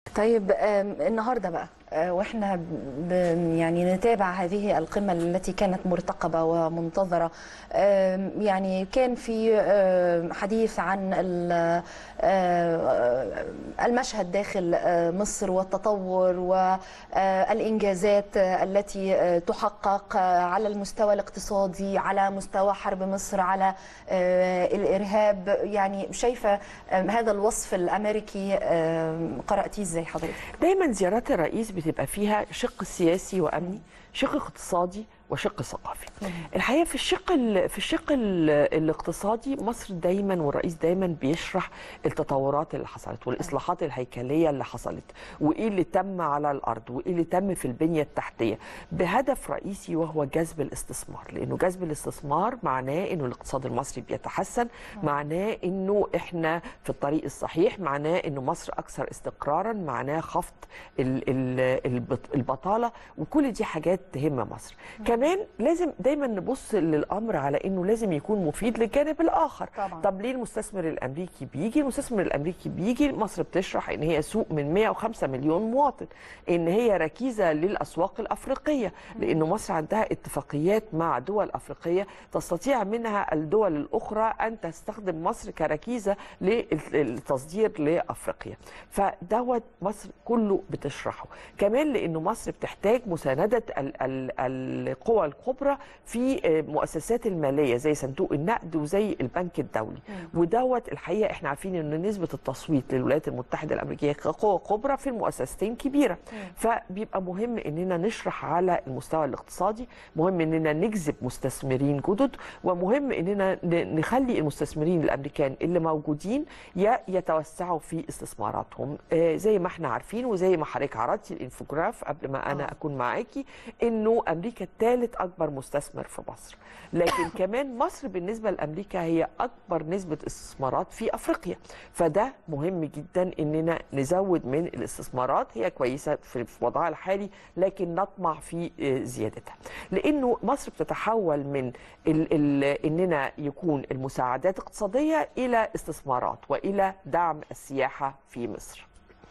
طيب آم، النهارده بقى آه، واحنا ب يعني نتابع هذه القمه التي كانت مرتقبه ومنتظره آم، يعني كان في آم، حديث عن ال- آه، المشهد داخل آه، مصر والتطور والانجازات التي آه، تحقق آه، على المستوى الاقتصادي على مستوى حرب مصر على آه، الارهاب يعني شايفه آم، هذا الوصف الامريكي آم، قراتيه ازاي حضرتك؟ دايما زيارات الرئيس بتبقى فيها شق سياسي وامني شق اقتصادي وشق ثقافي الحقيقه في الشق ال- في الشق ال- الاقتصادي مصر دايما والرئيس دايما بيشرح التطورات اللي حصلت والاصلاحات الهيكليه اللي حصلت وايه اللي تم على الارض وايه اللي تم في البنيه التحتيه بهدف رئيسي وهو جذب الاستثمار لانه جذب الاستثمار معناه انه الاقتصاد المصري بيتحسن معناه انه احنا في الطريق الصحيح معناه انه مصر اكثر استقرارا معناه خفض ال- ال- البط- البطاله وكل دي حاجات تهم مصر كمان لازم دايما نبص للامر على انه لازم يكون مفيد للجانب الاخر طبعاً. طب ليه المستثمر الامريكي بيجي المستثمر الامريكي بيجي مصر بتشرح ان هي سوق من 105 مليون مواطن ان هي ركيزه للاسواق الافريقيه لانه مصر عندها اتفاقيات مع دول افريقيه تستطيع منها الدول الاخرى ان تستخدم مصر كركيزه للتصدير لافريقيا فدوت مصر كله بتشرحه كمان لانه مصر بتحتاج مسانده ال- ال- القوى الكبرى في آه، مؤسسات الماليه زي صندوق النقد وزي البنك الدولي ودوت الحقيقه احنا عارفين ان نسبه التصويت للولايات المتحده الامريكيه كقوه كبرى في المؤسستين كبيره فبيبقى مهم اننا نشرح على المستوى الاقتصادي مهم اننا نجذب مستثمرين جدد ومهم اننا ن- نخلي المستثمرين الامريكان اللي موجودين ي- يتوسعوا في استثماراتهم آه، زي ما احنا عارفين وزي ما حضرتك عرضتي الانفوجراف قبل ما انا آه. اكون معاكي انه امريكا ثالث اكبر مستثمر في مصر لكن كمان مصر بالنسبه لامريكا هي اكبر نسبه استثمارات في افريقيا فده مهم جدا اننا نزود من الاستثمارات هي كويسه في في وضعها الحالي لكن نطمع في آه، زيادتها لانه مصر بتتحول من ال ال اننا يكون المساعدات اقتصاديه الى استثمارات والى دعم السياحه في مصر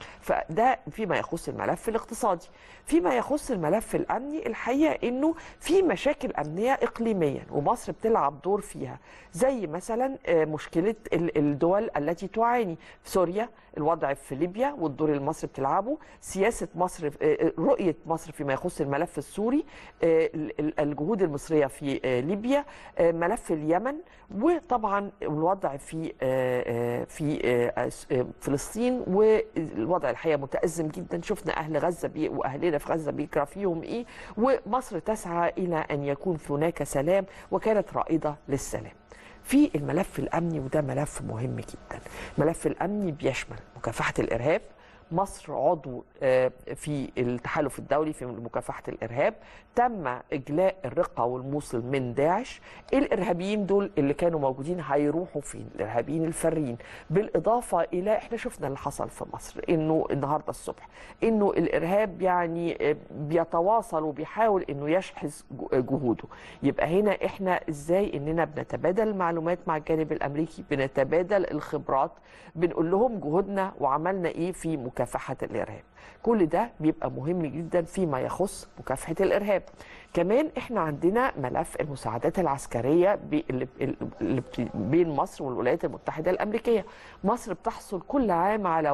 فده فيما يخص الملف الاقتصادي فيما يخص الملف الامني الحقيقه انه في مشاكل امنيه اقليميا ومصر بتلعب دور فيها زي مثلا آه، مشكله ال- الدول التي تعاني في سوريا الوضع في ليبيا والدور اللي مصر بتلعبه سياسه مصر آه، آه، رؤيه مصر فيما يخص الملف السوري آه، ال- ال- الجهود المصريه في آه، ليبيا آه، ملف اليمن وطبعا الوضع في آه، آه، في آه، آه، فلسطين والوضع الحقيقه متازم جدا شفنا اهل غزه بي واهلنا في غزه بيجرى فيهم ايه ومصر تسعى الى ان يكون هناك سلام وكانت رائده للسلام في الملف الامني وده ملف مهم جدا الملف الامني بيشمل مكافحه الارهاب مصر عضو آه، في التحالف الدولي في مكافحه الارهاب تم اجلاء الرقه والموصل من داعش الارهابيين دول اللي كانوا موجودين هيروحوا فين الارهابيين الفارين بالاضافه الى احنا شفنا اللي حصل في مصر انه النهارده الصبح انه الارهاب يعني آه، بيتواصل وبيحاول انه يشحذ جو- جهوده يبقى هنا احنا ازاي اننا بنتبادل المعلومات مع الجانب الامريكي بنتبادل الخبرات بنقول لهم جهودنا وعملنا ايه في مكافحه الارهاب كل ده بيبقى مهم جدا فيما يخص مكافحه الارهاب كمان احنا عندنا ملف المساعدات العسكريه بي- اللي اللي بين مصر والولايات المتحده الامريكيه مصر بتحصل كل عام على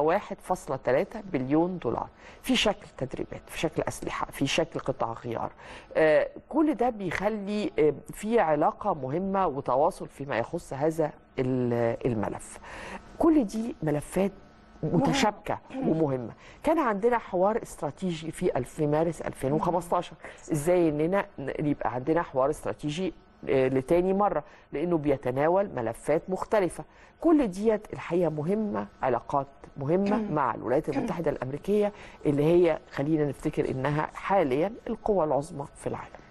1.3 بليون دولار في شكل تدريبات في شكل اسلحه في شكل قطع غيار آه، كل ده بيخلي آه، في علاقه مهمه وتواصل فيما يخص هذا ال- الملف كل دي ملفات متشابكه ومهمه كان عندنا حوار استراتيجي في الف- في مارس 2015 ازاي اننا ن- يبقى عندنا حوار استراتيجي آه، لتاني مره لانه بيتناول ملفات مختلفه كل ديت الحقيقه مهمه علاقات مهمه مع الولايات المتحده الامريكيه اللي هي خلينا نفتكر انها حاليا القوى العظمى في العالم